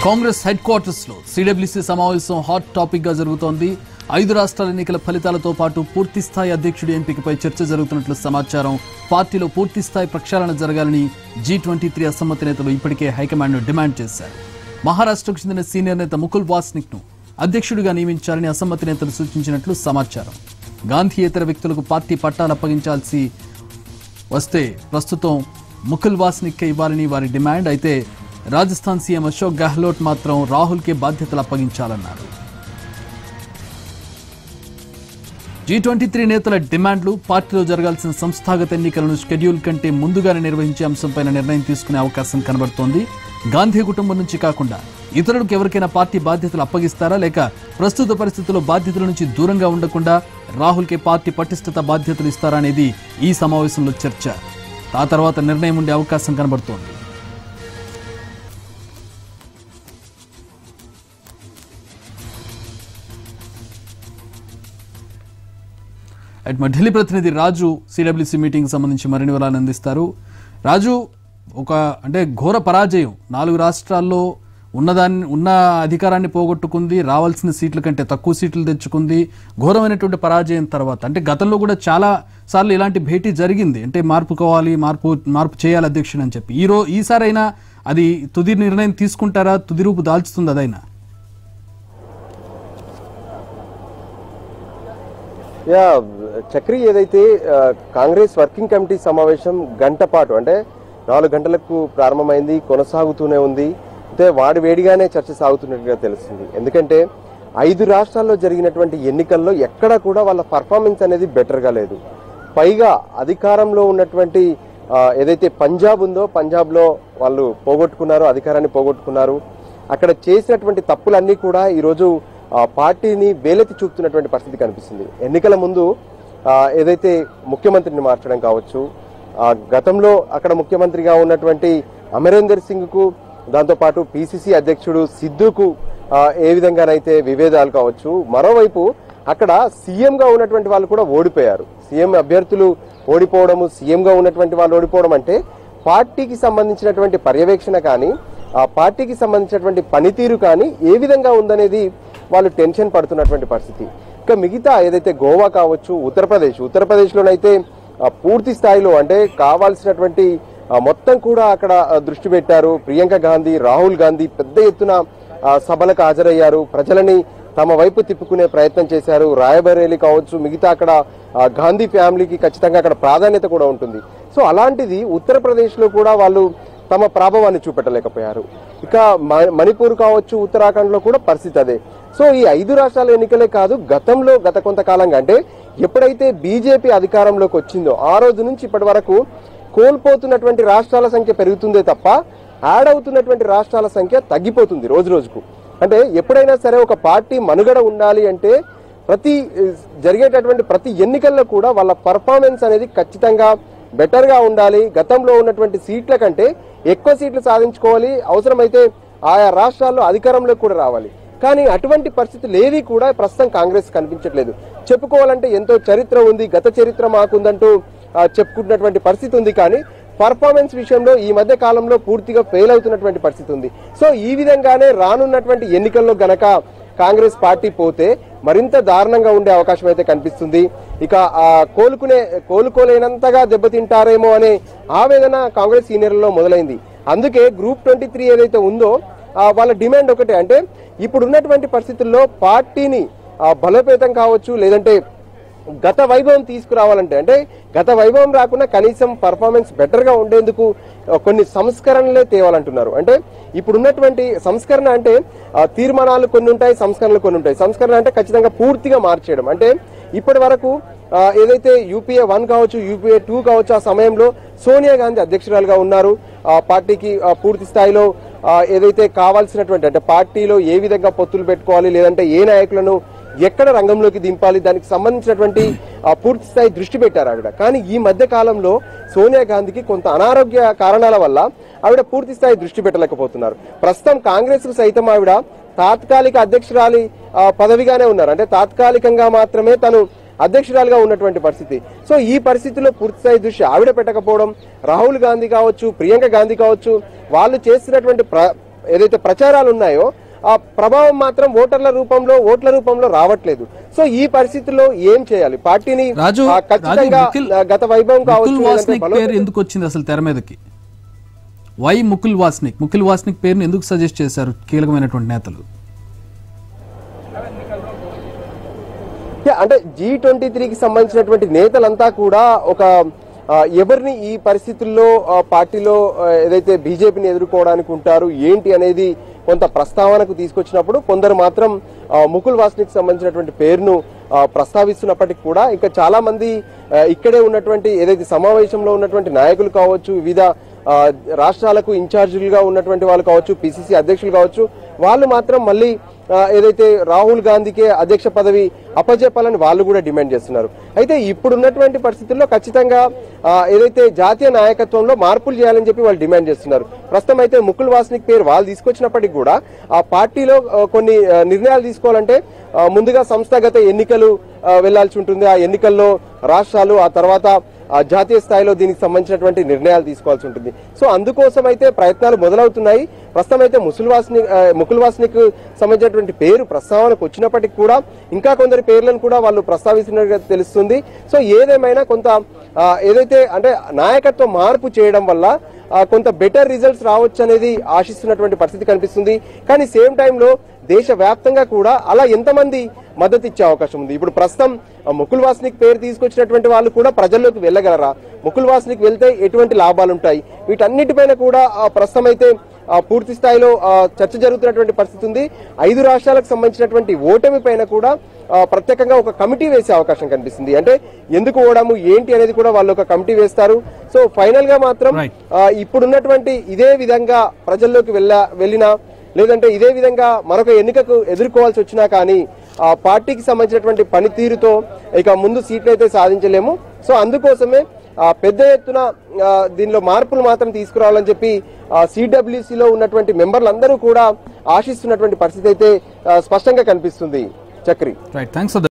Congress head quarters లో CWC సమావేశం hot topic గా జరుగుతోంది ఐదు రాష్ట్రాల ఎన్నికల ఫలితాలతో పాటు పూర్తి స్థాయి అధ్యక్షుడి ఎంపికపై చర్చ జరుగుతున్నట్లు సమాచారం పార్టీలో పూర్తి స్థాయి ప్రక్షాళన జరగాలని జీ ట్వంటీ త్రీ అసమ్మతి నేతలు ఇప్పటికే హైకమాండ్ ను డిమాండ్ చేశారు మహారాష్ట్రకు చెందిన సీనియర్ నేత ముకుల్ వాస్నిక్ ను అధ్యక్షుడిగా నియమించాలని అసమ్మతి నేతలు సూచించినట్లు సమాచారం గాంధీయేతర వ్యక్తులకు పార్టీ పట్టాలు అప్పగించాల్సి వస్తే ప్రస్తుతం ముకుల్ వాస్నిక్కే ఇవ్వాలని వారి డిమాండ్ అయితే రాజస్థాన్ సీఎం అశోక్ గెహ్లోట్ మాత్రం రాహుల్కే బాధ్యతలు అప్పగించాలన్నారు జీ ట్వంటీ త్రీ నేతల డిమాండ్లు పార్టీలో జరగాల్సిన సంస్థాగత ఎన్నికలను షెడ్యూల్ కంటే ముందుగానే నిర్వహించే అంశంపై నిర్ణయం తీసుకునే అవకాశం కనబడుతోంది గాంధీ కుటుంబం నుంచి కాకుండా ఇతరులకు ఎవరికైనా పార్టీ బాధ్యతలు అప్పగిస్తారా లేక ప్రస్తుత పరిస్థితుల్లో బాధ్యతల నుంచి దూరంగా ఉండకుండా రాహుల్కే పార్టీ పటిష్టత బాధ్యతలు ఇస్తారా అనేది ఈ సమావేశంలో చర్చ ఆ తర్వాత నిర్ణయం ఉండే అవకాశం కనబడుతోంది అట్ మా ఢిల్లీ ప్రతినిధి రాజు సిడబ్ల్యూసీ మీటింగ్ సంబంధించి మరిన్ని వివరాలు అందిస్తారు రాజు ఒక అంటే ఘోర పరాజయం నాలుగు రాష్ట్రాల్లో ఉన్నదాన్ని ఉన్న అధికారాన్ని పోగొట్టుకుంది రావాల్సిన సీట్ల కంటే తక్కువ సీట్లు తెచ్చుకుంది ఘోరమైనటువంటి పరాజయం తర్వాత అంటే గతంలో కూడా చాలా సార్లు ఇలాంటి భేటీ జరిగింది అంటే మార్పు కావాలి మార్పు మార్పు చేయాలి అధ్యక్షుడు అని చెప్పి ఈ రో ఈసారైనా అది తుది నిర్ణయం తీసుకుంటారా తుది రూపు దాల్చుతుంది అదైనా యా చక్రి ఏదైతే ఆ, కాంగ్రెస్ వర్కింగ్ కమిటీ సమావేశం గంట పాటు అంటే నాలుగు గంటలకు ప్రారంభమైంది కొనసాగుతూనే ఉంది అయితే వాడి వేడిగానే చర్చ సాగుతున్నట్టుగా తెలుస్తుంది ఎందుకంటే ఐదు రాష్ట్రాల్లో జరిగినటువంటి ఎన్నికల్లో ఎక్కడా కూడా వాళ్ళ పర్ఫార్మెన్స్ అనేది బెటర్గా లేదు పైగా అధికారంలో ఉన్నటువంటి ఆ, ఏదైతే పంజాబ్ ఉందో పంజాబ్లో వాళ్ళు పోగొట్టుకున్నారో అధికారాన్ని పోగొట్టుకున్నారు అక్కడ చేసినటువంటి తప్పులన్నీ కూడా ఈరోజు ఆ, పార్టీని వేలెత్తి చూపుతున్నటువంటి పరిస్థితి కనిపిస్తుంది ఎన్నికల ముందు ఆ, ఏదైతే ముఖ్యమంత్రిని మార్చడం కావచ్చు ఆ, గతంలో అక్కడ ముఖ్యమంత్రిగా ఉన్నటువంటి అమరేందర్ సింగ్ కు దాంతోపాటు పిసిసి అధ్యక్షుడు సిద్ధుకు ఆ, ఏ విధంగానైతే విభేదాలు కావచ్చు మరోవైపు అక్కడ సీఎం గా ఉన్నటువంటి వాళ్ళు కూడా ఓడిపోయారు సీఎం అభ్యర్థులు ఓడిపోవడము సీఎం గా ఉన్నటువంటి వాళ్ళు ఓడిపోవడం అంటే పార్టీకి సంబంధించినటువంటి పర్యవేక్షణ కానీ ఆ పార్టీకి సంబంధించినటువంటి పనితీరు కానీ ఏ విధంగా ఉందనేది వాళ్ళు టెన్షన్ పడుతున్నటువంటి పరిస్థితి ఇక మిగతా ఏదైతే గోవా కావచ్చు ఉత్తరప్రదేశ్ ఉత్తరప్రదేశ్లోనైతే ఆ, పూర్తి స్థాయిలో అంటే కావాల్సినటువంటి ఆ, మొత్తం కూడా అక్కడ ఆ, దృష్టి పెట్టారు ప్రియాంక గాంధీ రాహుల్ గాంధీ పెద్ద ఎత్తున ఆ, సభలకు హాజరయ్యారు ప్రజలని తమ వైపు తిప్పుకునే ప్రయత్నం చేశారు రాయబరేలి కావచ్చు మిగతా అక్కడ ఆ, గాంధీ ఫ్యామిలీకి ఖచ్చితంగా అక్కడ ప్రాధాన్యత కూడా ఉంటుంది సో అలాంటిది ఉత్తరప్రదేశ్లో కూడా వాళ్ళు తమ ప్రభావాన్ని చూపెట్టలేకపోయారు ఇక మ- మణిపూర్ కావచ్చు ఉత్తరాఖండ్ లో కూడా పరిస్థితి అదే సో ఈ ఐదు రాష్ట్రాల ఎన్నికలే కాదు గతంలో గత కొంతకాలంగా అంటే ఎప్పుడైతే బీజేపీ అధికారంలోకి వచ్చిందో ఆ రోజు నుంచి ఇప్పటి వరకు కోల్పోతున్నటువంటి రాష్ట్రాల సంఖ్య పెరుగుతుందే తప్ప యాడ్ అవుతున్నటువంటి రాష్ట్రాల సంఖ్య తగ్గిపోతుంది రోజు రోజుకు అంటే ఎప్పుడైనా సరే ఒక పార్టీ మనుగడ ఉండాలి అంటే ప్రతి ఏ, జరిగేటటువంటి ప్రతి ఎన్నికల్లో కూడా వాళ్ళ పర్ఫార్మెన్స్ అనేది ఖచ్చితంగా బెటర్ గా ఉండాలి గతంలో ఉన్నటువంటి సీట్ల కంటే ఎక్కువ సీట్లు సాధించుకోవాలి అవసరమైతే ఆయా రాష్ట్రాల్లో అధికారంలోకి కూడా రావాలి కానీ అటువంటి పరిస్థితులు ఏవి కూడా ప్రస్తుతం కాంగ్రెస్ కనిపించట్లేదు చెప్పుకోవాలంటే ఎంతో చరిత్ర ఉంది గత చరిత్ర మాకుందంటూ ఆ, చెప్పుకుంటున్నటువంటి పరిస్థితి ఉంది కానీ పర్ఫార్మెన్స్ విషయంలో ఈ మధ్య కాలంలో పూర్తిగా ఫెయిల్ అవుతున్నటువంటి పరిస్థితి ఉంది సో ఈ విధంగానే రానున్నటువంటి ఎన్నికల్లో గనక కాంగ్రెస్ పార్టీ పోతే మరింత దారుణంగా ఉండే అవకాశం అయితే కనిపిస్తుంది ఇక ఆ కోలుకునే కోలుకోలేనంతగా దెబ్బతింటారేమో అనే ఆవేదన కాంగ్రెస్ సీనియర్లలో మొదలైంది అందుకే గ్రూప్ ట్వంటీ త్రీ ఏదైతే ఉందో ఆ, వాళ్ళ డిమాండ్ ఒకటే అంటే ఇప్పుడు ఉన్నటువంటి పరిస్థితుల్లో పార్టీని ఆ, బలోపేతం కావచ్చు లేదంటే గత వైభవం తీసుకురావాలంటే అంటే గత వైభవం రాకుండా కనీసం పర్ఫార్మెన్స్ బెటర్ గా ఉండేందుకు ఆ, కొన్ని సంస్కరణలే తేవాలంటున్నారు అంటే ఇప్పుడు ఉన్నటువంటి సంస్కరణ అంటే ఆ, తీర్మానాలు కొన్ని ఉంటాయి సంస్కరణలు కొన్ని ఉంటాయి సంస్కరణ అంటే ఖచ్చితంగా పూర్తిగా మార్చేయడం అంటే ఇప్పటి వరకు ఆ, ఏదైతే యూపీఏ వన్ కావచ్చు యూపీఏ టూ కావచ్చు ఆ సమయంలో సోనియా గాంధీ అధ్యక్షురాలుగా ఉన్నారు ఆ పార్టీకి ఆ, పూర్తి స్థాయిలో ఆ, ఏదైతే కావాల్సినటువంటి అంటే పార్టీలో ఏ విధంగా పొత్తులు పెట్టుకోవాలి లేదంటే ఏ నాయకులను ఎక్కడ రంగంలోకి దింపాలి దానికి సంబంధించినటువంటి ఆ, పూర్తి స్థాయి దృష్టి పెట్టారు ఆవిడ కానీ ఈ మధ్య కాలంలో సోనియా గాంధీకి కొంత అనారోగ్య కారణాల వల్ల ఆవిడ పూర్తి స్థాయి దృష్టి పెట్టలేకపోతున్నారు ప్రస్తుతం కాంగ్రెస్ కు సైతం ఆవిడ తాత్కాలిక అధ్యక్షురాలి ఆ, పదవిగానే ఉన్నారు అంటే తాత్కాలికంగా మాత్రమే తను అధ్యక్షురాలుగా ఉన్నటువంటి పరిస్థితి సో ఈ పరిస్థితిలో పూర్తిస్థాయి దృష్టి ఆవిడ పెట్టకపోవడం రాహుల్ గాంధీ కావచ్చు ప్రియాంక గాంధీ కావచ్చు వాళ్ళు చేస్తున్నటువంటి ప్ర ఏదైతే ప్రచారాలు ఉన్నాయో ఆ ప్రభావం మాత్రం ఓటర్ల రూపంలో ఓట్ల రూపంలో రావట్లేదు సో ఈ పరిస్థితుల్లో ఏం చేయాలి పార్టీని రాజు ఆ, రాజు ఖచ్చితంగా ముకుల్ ఆ, గత వైభవం కావచ్చు ముకుల్ లేదంటే వాస్నిక్ బలోపేతం- పేరు ఎందుకు వచ్చింది అసలు తెర మీదకి వై ముకుల్ వాస్నిక్ ముకుల్ వాస్నిక్ పేరుని ఎందుకు సజెస్ట్ చేశారు కీలకమైనటువంటి నేతలు యా, అంటే జీ ట్వంటీ త్రీకి సంబంధించినటువంటి నేతలంతా కూడా ఒక ఆ, ఎవరిని ఈ పరిస్థితుల్లో ఆ, పార్టీలో ఆ, ఏదైతే బీజేపీని ఎదుర్కోవడానికి ఉంటారు ఏంటి అనేది కొంత ప్రస్తావనకు తీసుకొచ్చినప్పుడు కొందరు మాత్రం ఆ, ముకుల్ వాస్నిక్ సంబంధించినటువంటి పేరును ఆ, ప్రస్తావిస్తున్నప్పటికీ కూడా ఇంకా చాలా మంది ఆ, ఇక్కడే ఉన్నటువంటి ఏదైతే సమావేశంలో ఉన్నటువంటి నాయకులు కావచ్చు వివిధ ఆ, రాష్ట్రాలకు ఇన్ఛార్జీలుగా ఉన్నటువంటి వాళ్ళు కావచ్చు పిసిసి అధ్యక్షులు కావచ్చు వాళ్ళు మాత్రం మళ్ళీ ఆ, ఏదైతే రాహుల్ గాంధీకే అధ్యక్ష పదవి అప్పజెప్పాలని వాళ్ళు కూడా డిమాండ్ చేస్తున్నారు అయితే ఇప్పుడున్నటువంటి పరిస్థితుల్లో ఖచ్చితంగా ఆ, ఏదైతే జాతీయ నాయకత్వంలో మార్పులు చేయాలని చెప్పి వాళ్ళు డిమాండ్ చేస్తున్నారు ప్రస్తుతం అయితే ముకుల్ వాస్నిక్ పేరు వాళ్ళు తీసుకొచ్చినప్పటికీ కూడా ఆ పార్టీలో ఆ, కొన్ని ఆ, నిర్ణయాలు తీసుకోవాలంటే ఆ, ముందుగా సంస్థాగత ఎన్నికలు ఆ, వెళ్లాల్సి ఉంటుంది ఆ ఎన్నికల్లో రాష్ట్రాలు ఆ తర్వాత ఆ జాతీయ స్థాయిలో దీనికి సంబంధించినటువంటి నిర్ణయాలు తీసుకోవాల్సి ఉంటుంది సో అందుకోసం అయితే ప్రయత్నాలు మొదలవుతున్నాయి ప్రస్తుతం అయితే ముసుల్ వాస్నిక్ ఆ, ముకుల్ వాస్నిక్ సంబంధించినటువంటి పేరు ప్రస్తావనకు వచ్చినప్పటికీ కూడా ఇంకా కొందరి పేర్లను కూడా వాళ్ళు ప్రస్తావిస్తున్నట్టుగా తెలుస్తుంది సో ఏదేమైనా కొంత ఆ, ఏదైతే అంటే నాయకత్వ మార్పు చేయడం వల్ల ఆ, కొంత బెటర్ రిజల్ట్స్ రావచ్చు అనేది ఆశిస్తున్నటువంటి పరిస్థితి కనిపిస్తుంది కానీ సేమ్ టైంలో దేశ వ్యాప్తంగా కూడా అలా ఎంతమంది మద్దతు ఇచ్చే అవకాశం ఉంది ఇప్పుడు ప్రస్తుతం ఆ, ముకుల్ వాస్నిక్ పేరు తీసుకొచ్చినటువంటి వాళ్ళు కూడా ప్రజల్లోకి వెళ్ళగలరా ముకుల్ వాస్నిక్ వెళ్తే ఎటువంటి లాభాలు ఉంటాయి వీటన్నిటిపైన కూడా ఆ, ప్రస్తుతం అయితే ఆ, పూర్తి స్థాయిలో ఆ, చర్చ జరుగుతున్నటువంటి పరిస్థితి ఉంది ఐదు రాష్ట్రాలకు సంబంధించినటువంటి ఓటమి పైన కూడా ఆ, ప్రత్యేకంగా ఒక కమిటీ వేసే అవకాశం కనిపిస్తుంది అంటే ఎందుకు ఓడము ఏంటి అనేది కూడా వాళ్ళు ఒక కమిటీ వేస్తారు సో ఫైనల్ గా మాత్రం Right. ఆ, ఇప్పుడున్నటువంటి ఇదే విధంగా ప్రజల్లోకి వెళ్ళ వెళ్ళినా లేదంటే ఇదే విధంగా మరొక ఎన్నికకు ఎదుర్కోవాల్సి వచ్చినా కానీ ఆ పార్టీకి సంబంధించినటువంటి పనితీరుతో ఇక ముందు సీట్లు అయితే సాధించలేము సో అందుకోసమే ఆ, పెద్ద ఎత్తున ఆ, దీనిలో మార్పులు మాత్రం తీసుకురావాలని చెప్పి సిడబ్ల్యూసీలో ఉన్నటువంటి మెంబర్లందరూ కూడా ఆశిస్తున్నటువంటి పరిస్థితి అయితే ఆ, స్పష్టంగా కనిపిస్తుంది చక్రి రైట్ థ్యాంక్స్